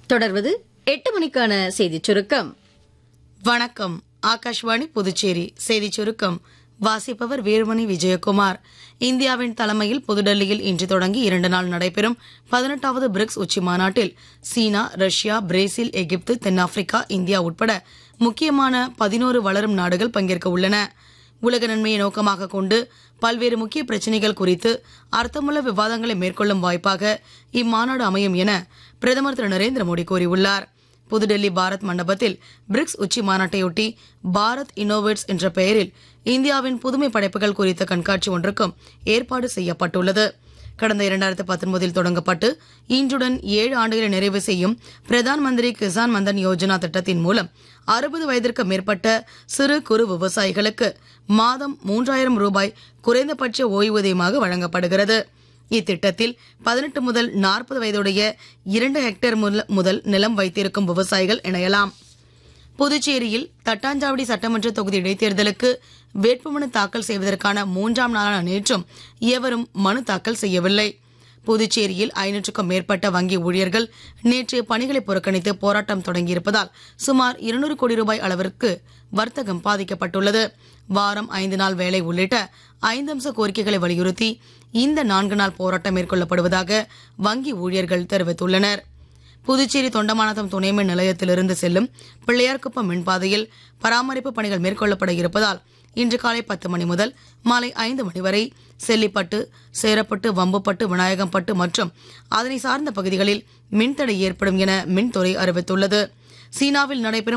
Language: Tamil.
தொடர்வது எட்டு மணிக்கான செய்திச் சுருக்கம் வணக்கம் ஆகாஷ்வாணி புதுச்சேரி செய்திச் சுருக்கம் வாசிப்பவர் வீரமணி விஜயகுமார் இந்தியாவின் தலைமையில் புதுடெல்லியில் இன்று தொடங்கி இரண்டு நாள் நடைபெறும் பதினெட்டாவது பிரிக்ஸ் உச்சி மாநாட்டில் சீனா ரஷ்யா பிரேசில் எகிப்து தென்னாப்பிரிக்கா இந்தியா உட்பட முக்கியமான பதினோரு வளரும் நாடுகள் பங்கேற்க உள்ளன உலக நன்மையை நோக்கமாக கொண்டு பல்வேறு முக்கிய பிரச்சனைகள் குறித்து அர்த்தமுள்ள விவாதங்களை மேற்கொள்ளும் வாய்ப்பாக இம்மாநாடு அமையும் என பிரதமர் திரு நரேந்திர மோடி கூறியுள்ளார் புதுடெல்லி பாரத் மண்டபத்தில் பிரிக்ஸ் உச்சி மாநாட்டையொட்டி பாரத் இன்னோவேட்ஸ் என்ற பெயரில் இந்தியாவின் புதுமை படைப்புகள் குறித்த கண்காட்சி ஒன்றுக்கும் ஏற்பாடு செய்யப்பட்டுள்ளது கடந்த இரண்டாயிரத்து பத்தொன்பதில் தொடங்கப்பட்டு இன்றுடன் ஏழு ஆண்டுகளை நிறைவு செய்யும் பிரதான் மந்திரி கிசான் மந்தன் யோஜனா திட்டத்தின் மூலம் அறுபது வயதிற்கு மேற்பட்ட சிறு குறு விவசாயிகளுக்கு மாதம் மூன்றாயிரம் ரூபாய் குறைந்தபட்ச ஓய்வூதியமாக வழங்கப்படுகிறது இத்திட்டத்தில் பதினெட்டு முதல் நாற்பது வயதுடைய இரண்டு ஹெக்டேர் முல- முதல் நிலம் வைத்திருக்கும் விவசாயிகள் இணையலாம் புதுச்சேரியில் தட்டாஞ்சாவடி சட்டமன்ற தொகுதி இடைத்தேர்தலுக்கு வேட்புமனு தாக்கல் செய்வதற்கான மூன்றாம் நாளான நேற்றும் எவரும் மனு தாக்கல் செய்யவில்லை புதுச்சேரியில் ஐநூற்றுக்கும் மேற்பட்ட வங்கி ஊழியர்கள் நேற்று பணிகளை புறக்கணித்து போராட்டம் தொடங்கியிருப்பதால் சுமார் இருநூறு கோடி ரூபாய் அளவிற்கு வர்த்தகம் பாதிக்கப்பட்டுள்ளது வாரம் ஐந்து நாள் வேலை உள்ளிட்ட ஐந்து அம்ச கோரிக்கைகளை வலியுறுத்தி இந்த நான்கு நாள் போராட்டம் மேற்கொள்ளப்படுவதாக வங்கி ஊழியர்கள் தெரிவித்துள்ளனர் புதுச்சேரி தொண்டமானத்தம் துணைமின் நிலையத்திலிருந்து செல்லும் பிள்ளையார்குப்பம் மின்பாதையில் பராமரிப்பு பணிகள் மேற்கொள்ளப்பட இருப்பதால் இன்று காலை பத்து மணி முதல் மாலை ஐந்து மணி வரை செல்லிப்பட்டு சேரப்பட்டு வம்புப்பட்டு விநாயகம்பட்டு மற்றும் அதனை சார்ந்த பகுதிகளில் மின்தடை ஏற்படும் என மின்துறை அறிவித்துள்ளது சீனாவில் நடைபெறும்